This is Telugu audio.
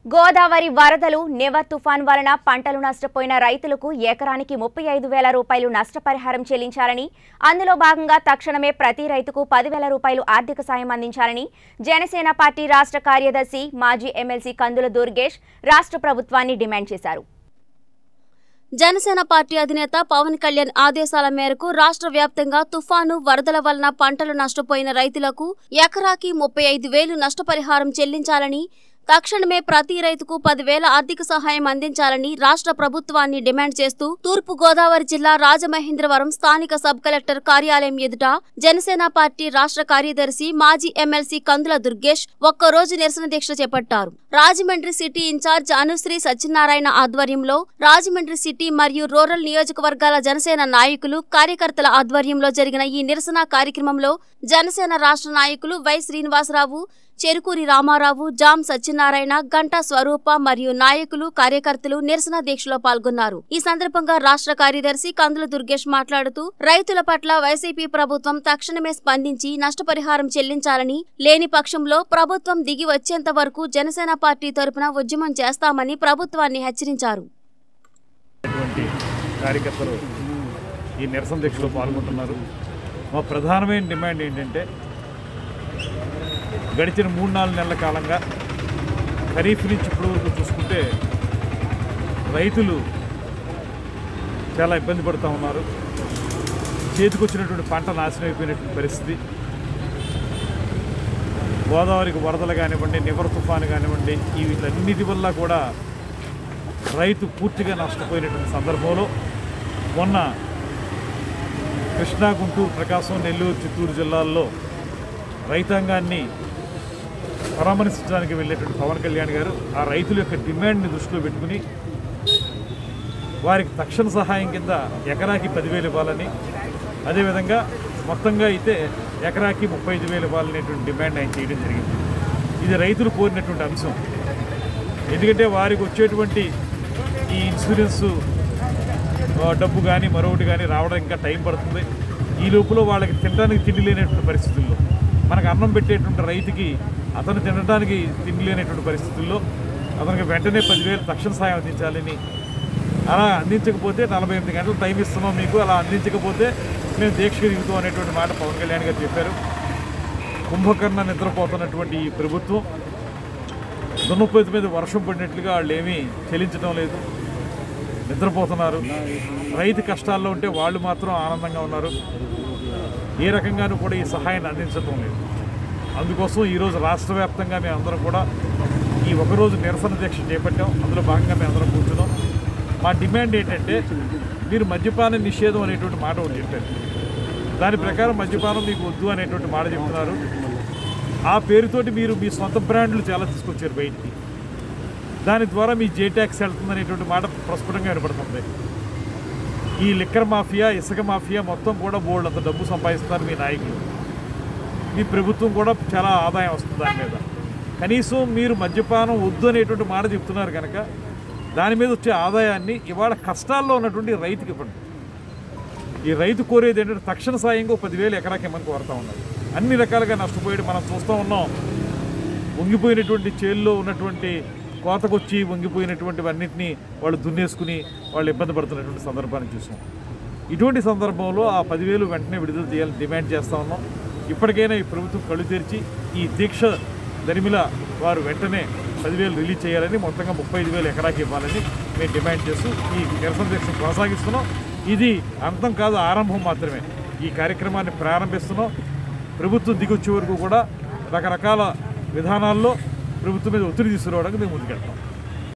గోదావరి వరదలు నెవర్ తుఫాన్ వలన పంటలు నష్టపోయిన రైతులకు ఎకరానికి ముప్పై ఐదు వేల రూపాయలు నష్టపరిహారం చెల్లించాలని అందులో భాగంగా తక్షణమే ప్రతి రైతుకు పదివేల రూపాయలు ఆర్థిక సాయం అందించాలని జనసేన పార్టీ రాష్ట్ర కార్యదర్శి మాజీ ఎమ్మెల్సీ కందుల దుర్గేష్ రాష్ట్ర ప్రభుత్వాన్ని డిమాండ్ చేశారు జనసేన పార్టీ అధినేత పవన్ కళ్యాణ్ ఆదేశాల మేరకు రాష్ట్ర వ్యాప్తంగా తుఫాను వరదల వలన పంటలు నష్టపోయిన రైతులకు ఎకరాకి ముప్పై ఐదు వేలు నష్టపరిహారం చెల్లించాలని తక్షణమే ప్రతి రైతుకు పదివేల ఆర్థిక సహాయం అందించాలని రాష్ట్ర ప్రభుత్వాన్ని డిమాండ్ చేస్తూ తూర్పు గోదావరి జిల్లా రాజమహేంద్రవరం స్థానిక సబ్ కలెక్టర్ కార్యాలయం ఎదుట జనసేన పార్టీ రాష్ట్ర కార్యదర్శి మాజీ ఎమ్మెల్సీ కందుల దుర్గేష్ ఒక్కరోజు నిరసన దీక్ష చేపట్టారు రాజమండ్రి సిటీ ఇన్ఛార్జ్ అనుశ్రీ సత్యనారాయణ ఆధ్వర్యంలో రాజమండ్రి సిటీ మరియు రూరల్ నియోజకవర్గాల జనసేన నాయకులు కార్యకర్తల ఆధ్వర్యంలో జరిగిన ఈ నిరసన కార్యక్రమంలో జనసేన రాష్ట్ర నాయకులు వై శ్రీనివాసరావు చెరుకూరి రామారావు జామ్ సత్యనారాయణ గంటా స్వరూప మరియు నాయకులు కార్యకర్తలు నిరసన దీక్షలో పాల్గొన్నారు ఈ సందర్భంగా రాష్ట్ర కార్యదర్శి కందుల దుర్గేష్ మాట్లాడుతూ రైతుల పట్ల వైసీపీ ప్రభుత్వం తక్షణమే స్పందించి నష్టపరిహారం చెల్లించాలని లేని పక్షంలో ప్రభుత్వం దిగి వచ్చేంత వరకు జనసేన పార్టీ తరపున ఉద్యమం చేస్తామని ప్రభుత్వాన్ని హెచ్చరించారు అటువంటి కార్యకర్తలు ఈ నిరసన దీక్షలో పాల్గొంటున్నారు మా ప్రధానమైన డిమాండ్ ఏంటంటే గడిచిన మూడు నాలుగు నెలల కాలంగా ఖరీఫ్ నుంచి ఇప్పుడు వరకు చూసుకుంటే రైతులు చాలా ఇబ్బంది పడుతూ ఉన్నారు చేతికొచ్చినటువంటి పంట నాశనం అయిపోయినటువంటి పరిస్థితి గోదావరికి వరదలు కానివ్వండి నివర్ తుఫాను కానివ్వండి ఈ వీటన్నిటి వల్ల కూడా రైతు పూర్తిగా నష్టపోయినటువంటి సందర్భంలో మొన్న కృష్ణా గుంటూరు ప్రకాశం నెల్లూరు చిత్తూరు జిల్లాల్లో రైతాంగాన్ని పరామర్శించడానికి వెళ్ళేటువంటి పవన్ కళ్యాణ్ గారు ఆ రైతుల యొక్క డిమాండ్ని దృష్టిలో పెట్టుకుని వారికి తక్షణ సహాయం కింద ఎకరాకి పదివేలు ఇవ్వాలని అదేవిధంగా మొత్తంగా అయితే ఎకరాకి ముప్పై ఐదు వేలు ఇవ్వాలనేటువంటి డిమాండ్ ఆయన చేయడం జరిగింది ఇది రైతులు కోరినటువంటి అంశం ఎందుకంటే వారికి వచ్చేటువంటి ఈ ఇన్సూరెన్స్ ఆ, డబ్బు కానీ మరొకటి కానీ రావడం ఇంకా టైం పడుతుంది ఈ లోపల వాళ్ళకి తినడానికి తిండి లేనటువంటి పరిస్థితుల్లో మనకు అన్నం పెట్టేటువంటి రైతుకి అతను తినడానికి తిండి లేనటువంటి పరిస్థితుల్లో అతనికి వెంటనే పదివేలు తక్షణ సాయం అందించాలని అలా అందించకపోతే నలభై ఎనిమిది గంటలు టైం ఇస్తున్నాం మీకు అలా అందించకపోతే మేము దీక్షకు దిగుతాం అనేటువంటి మాట పవన్ కళ్యాణ్ గారు చెప్పారు కుంభకర్ణ నిద్రపోతున్నటువంటి ఈ ప్రభుత్వం దున్నపోతు మీద వర్షం పడినట్లుగా వాళ్ళు ఏమీ చెల్లించడం లేదు నిద్రపోతున్నారు రైతు కష్టాల్లో ఉంటే వాళ్ళు మాత్రం ఆనందంగా ఉన్నారు ఏ రకంగానూ కూడా ఈ సహాయాన్ని అందించడం లేదు అందుకోసం ఈరోజు రాష్ట్ర వ్యాప్తంగా మేము అందరం కూడా ఈ ఒకరోజు నిరసన దీక్ష చేపట్టాం అందులో భాగంగా మేము అందరం కూర్చున్నాం మా డిమాండ్ ఏంటంటే మీరు మద్యపాన నిషేధం అనేటువంటి మాట ఒకటి చెప్పారు దాని ప్రకారం మద్యపానం మీకు వద్దు అనేటువంటి మాట చెప్తున్నారు ఆ పేరుతోటి మీరు మీ సొంత బ్రాండ్లు చాలా తీసుకొచ్చారు బయటికి దాని ద్వారా మీ జే ట్యాక్స్ వెళ్తుంది అనేటువంటి మాట ప్రస్ఫుటంగా వినపడుతుంది ఈ లిక్కర్ మాఫియా ఇసుక మాఫియా మొత్తం కూడా బోల్డ్ అంత డబ్బు సంపాదిస్తున్నారు మీ నాయకులు మీ ప్రభుత్వం కూడా చాలా ఆదాయం వస్తుంది దాని మీద కనీసం మీరు మద్యపానం వద్దు అనేటువంటి మాట చెప్తున్నారు కనుక దాని మీద వచ్చే ఆదాయాన్ని ఇవాళ కష్టాల్లో ఉన్నటువంటి రైతుకి ఇవ్వండి ఈ రైతు కోరేది ఏంటంటే తక్షణ సాయంగా పదివేలు ఎకరాకి ఇమ్మని కోరుతా ఉన్నారు అన్ని రకాలుగా నష్టపోయాడు మనం చూస్తూ ఉన్నాం వంగిపోయినటువంటి చేల్లో ఉన్నటువంటి కోతకొచ్చి వంగిపోయినటువంటివన్నింటినీ వాళ్ళు దున్నేసుకుని వాళ్ళు ఇబ్బంది పడుతున్నటువంటి సందర్భాన్ని చూసాం ఇటువంటి సందర్భంలో ఆ పదివేలు వెంటనే విడుదల చేయాలని డిమాండ్ చేస్తూ ఉన్నాం ఇప్పటికైనా ఈ ప్రభుత్వం కళ్ళు తెరిచి ఈ దీక్ష దరిమిల వారు వెంటనే పదివేలు రిలీజ్ చేయాలని మొత్తంగా ముప్పై ఐదు వేలు ఎకరాకి ఇవ్వాలని మేము డిమాండ్ చేస్తూ ఈ నిరసన దీక్ష కొనసాగిస్తున్నాం ఇది అంతం కాదు ఆరంభం మాత్రమే ఈ కార్యక్రమాన్ని ప్రారంభిస్తున్నాం ప్రభుత్వం దిగొచ్చే వరకు కూడా రకరకాల విధానాల్లో ప్రభుత్వం మీద ఒత్తిడి తీసుకురావడానికి మేము ముందుకెళ్తాం